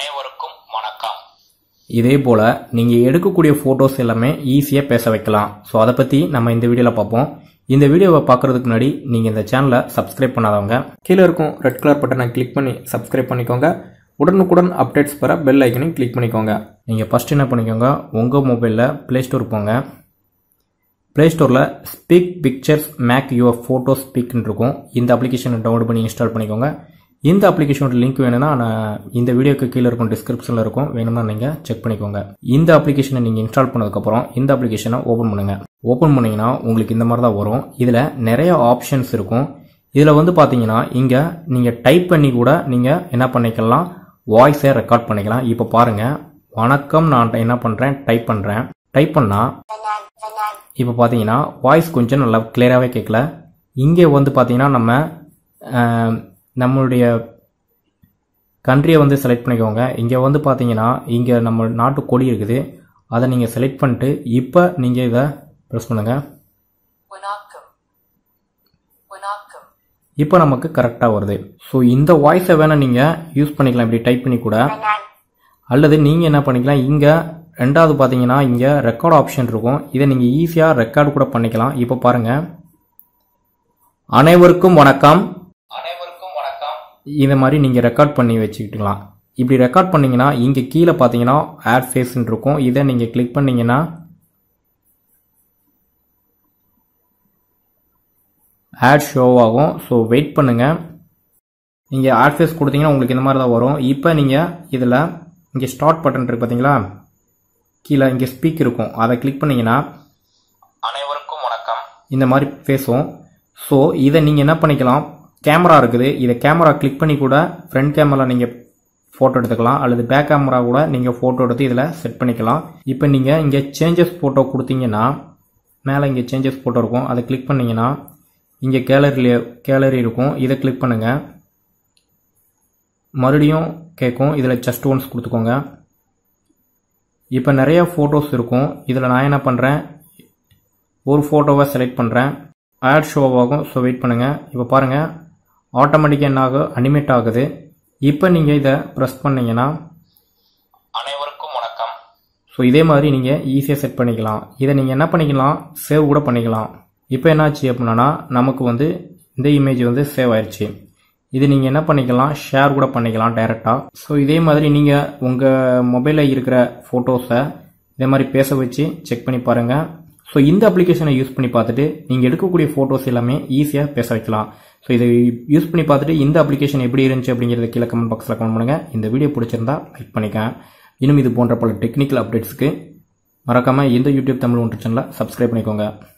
அனைவருக்கும் வணக்கம் இதே போல் நீங்கள் எடுக்கக்கூடிய ஃபோட்டோஸ் எல்லாமே ஈஸியாக பேச வைக்கலாம் ஸோ அதை பற்றி நம்ம இந்த வீடியோவில் பார்ப்போம் இந்த வீடியோவை பார்க்குறதுக்கு முன்னாடி நீங்கள் இந்த சேனலை சப்ஸ்கிரைப் பண்ணாதவங்க கீழே இருக்கும் ரெட் கலர் பட்டனை கிளிக் பண்ணி சப்ஸ்கிரைப் பண்ணிக்கோங்க உடனுக்குடன் அப்டேட்ஸ் பெற பெல் ஐக்கனையும் கிளிக் பண்ணிக்கோங்க நீங்கள் ஃபஸ்ட் என்ன பண்ணிக்கோங்க உங்கள் மொபைலில் ப்ளே ஸ்டோர் போங்க ப்ளே ஸ்டோரில் speak pictures make your photo ஸ்பீக்னு இருக்கும் இந்த அப்ளிகேஷனை டவுன்லோட் பண்ணி இன்ஸ்டால் பண்ணிக்கோங்க இந்த அப்ளிகேஷனோட லிங்க் வேணும்னா நான் இந்த வீடியோக்கு கீழே இருக்கும் டிஸ்கிரிப்ஷனில் இருக்கும் வேணும்னா நீங்கள் செக் பண்ணிக்கோங்க இந்த அப்ளிகேஷனை நீங்கள் இன்ஸ்டால் பண்ணதுக்கப்புறம் இந்த அப்ளிகேஷனை ஓப்பன் பண்ணுங்கள் ஓப்பன் பண்ணிங்கன்னா உங்களுக்கு இந்த மாதிரி தான் வரும் இதில் நிறைய ஆப்ஷன்ஸ் இருக்கும் இதில் வந்து பார்த்தீங்கன்னா இங்கே நீங்கள் டைப் பண்ணி கூட நீங்கள் என்ன பண்ணிக்கலாம் வாய்ஸை ரெக்கார்ட் பண்ணிக்கலாம் இப்போ பாருங்கள் வணக்கம் நான் என்ன பண்ணுறேன் டைப் பண்ணுறேன் டைப் பண்ணால் இப்போ பார்த்தீங்கன்னா வாய்ஸ் கொஞ்சம் நல்லா கிளியராகவே கேட்கல இங்கே வந்து பார்த்தீங்கன்னா நம்ம அஹ், நம்மளுடைய கண்ட்ரியை வந்து செலக்ட் பண்ணிக்கோங்க இங்கே வந்து பார்த்தீங்கன்னா இங்கே நம்ம நாட்டு கொடி இருக்குது அதை நீங்கள் செலக்ட் பண்ணிட்டு இப்போ நீங்கள் இதை ப்ரெஸ் பண்ணுங்கள் வணக்கம் வணக்கம் இப்போ நமக்கு கரெக்டாக வருது ஸோ இந்த வாய்ஸை வேணால் நீங்கள் யூஸ் பண்ணிக்கலாம் இப்படி டைப் பண்ணி கூட அல்லது நீங்கள் என்ன பண்ணிக்கலாம் இங்கே ரெண்டாவது பார்த்தீங்கன்னா இங்கே ரெக்கார்ட் ஆப்ஷன் இருக்கும் இதை நீங்கள் ஈஸியாக ரெக்கார்ட் கூட பண்ணிக்கலாம் இப்போ பாருங்கள் அனைவருக்கும் வணக்கம் அனைவருக்கும் வணக்கம் இதை மாதிரி நீங்கள் ரெக்கார்ட் பண்ணி வச்சுக்கிட்டுலாம் இப்படி ரெக்கார்ட் பண்ணீங்கன்னா இங்கே கீழே பார்த்தீங்கன்னா ஆட் ஃபேஸ்ன்னு இருக்கும் இதை நீங்கள் கிளிக் பண்ணீங்கன்னா ஆட் ஷோ ஆகும் ஸோ வெயிட் பண்ணுங்கள் நீங்கள் ஆட் ஃபேஸ் கொடுத்தீங்கன்னா உங்களுக்கு இந்த மாதிரி தான் வரும் இப்போ நீங்கள் இதில் இங்கே ஸ்டார்ட் பட்டன் இருக்கு பார்த்தீங்களா கீழே இங்கே ஸ்பீக் இருக்கும் அதை கிளிக் பண்ணீங்கன்னா அனைவருக்கும் வணக்கம் இந்த மாதிரி பேசும் ஸோ இதை நீங்கள் என்ன பண்ணிக்கலாம் கேமரா இருக்குது இதை கேமரா கிளிக் பண்ணி கூட ஃப்ரண்ட் கேமரா நீங்கள் ஃபோட்டோ எடுத்துக்கலாம் அல்லது பேக் கேமரா கூட நீங்கள் ஃபோட்டோ எடுத்து இதில் செட் பண்ணிக்கலாம் இப்போ நீங்கள் இங்கே சேஞ்சஸ் ஃபோட்டோ கொடுத்தீங்கன்னா மேலே இங்கே சேஞ்சஸ் ஃபோட்டோ இருக்கும் அதை கிளிக் பண்ணீங்கன்னா இங்கே கேலரியில் கேலரி இருக்கும் இதை கிளிக் பண்ணுங்கள் மறுபடியும் கேட்கும் இதில் ஜஸ்ட் ஒன்ஸ் கொடுத்துக்கோங்க இப்போ நிறைய ஃபோட்டோஸ் இருக்கும் இதில் நான் என்ன பண்ணுறேன் ஒரு ஃபோட்டோவை செலக்ட் பண்ணுறேன் ஆட் ஷோ ஆகும் ஸோ வெயிட் பண்ணுங்கள் இப்போ பாருங்கள் ஆட்டோமேட்டிக்காக என்ன ஆகும் அனிமேட் ஆகுது இப்போ நீங்கள் இதை ப்ரெஸ் பண்ணீங்கன்னா அனைவருக்கும் வணக்கம் ஸோ இதே மாதிரி நீங்கள் ஈஸியாக செட் பண்ணிக்கலாம் இதை நீங்கள் என்ன பண்ணிக்கலாம் சேவ் கூட பண்ணிக்கலாம் இப்போ என்னாச்சு அப்படின்னா நமக்கு வந்து இந்த இமேஜ் வந்து சேவ் ஆயிடுச்சு இது நீங்கள் என்ன பண்ணிக்கலாம் ஷேர் கூட பண்ணிக்கலாம் டைரெக்டாக ஸோ இதே மாதிரி நீங்கள் உங்கள் மொபைலில் இருக்கிற ஃபோட்டோஸை இதே மாதிரி பேச வச்சு செக் பண்ணி பாருங்கள் ஸோ இந்த அப்ளிகேஷனை யூஸ் பண்ணி பார்த்துட்டு நீங்கள் எடுக்கக்கூடிய ஃபோட்டோஸ் எல்லாமே ஈஸியாக பேச வைக்கலாம் ஸோ இதை யூஸ் பண்ணி பார்த்துட்டு இந்த அப்ளிகேஷன் எப்படி இருந்துச்சு அப்படிங்கிறத கீழே கமெண்ட் பாக்ஸில் கமெண்ட் பண்ணுங்கள் இந்த வீடியோ பிடிச்சிருந்தா லைக் பண்ணிக்கங்க இன்னும் இது போன்ற பல டெக்னிக்கல் அப்டேட்ஸ்க்கு மறக்காமல் இந்த யூடியூப் தமிழ் ஒன்று சேனலை சப்ஸ்கிரைப் பண்ணிக்கோங்க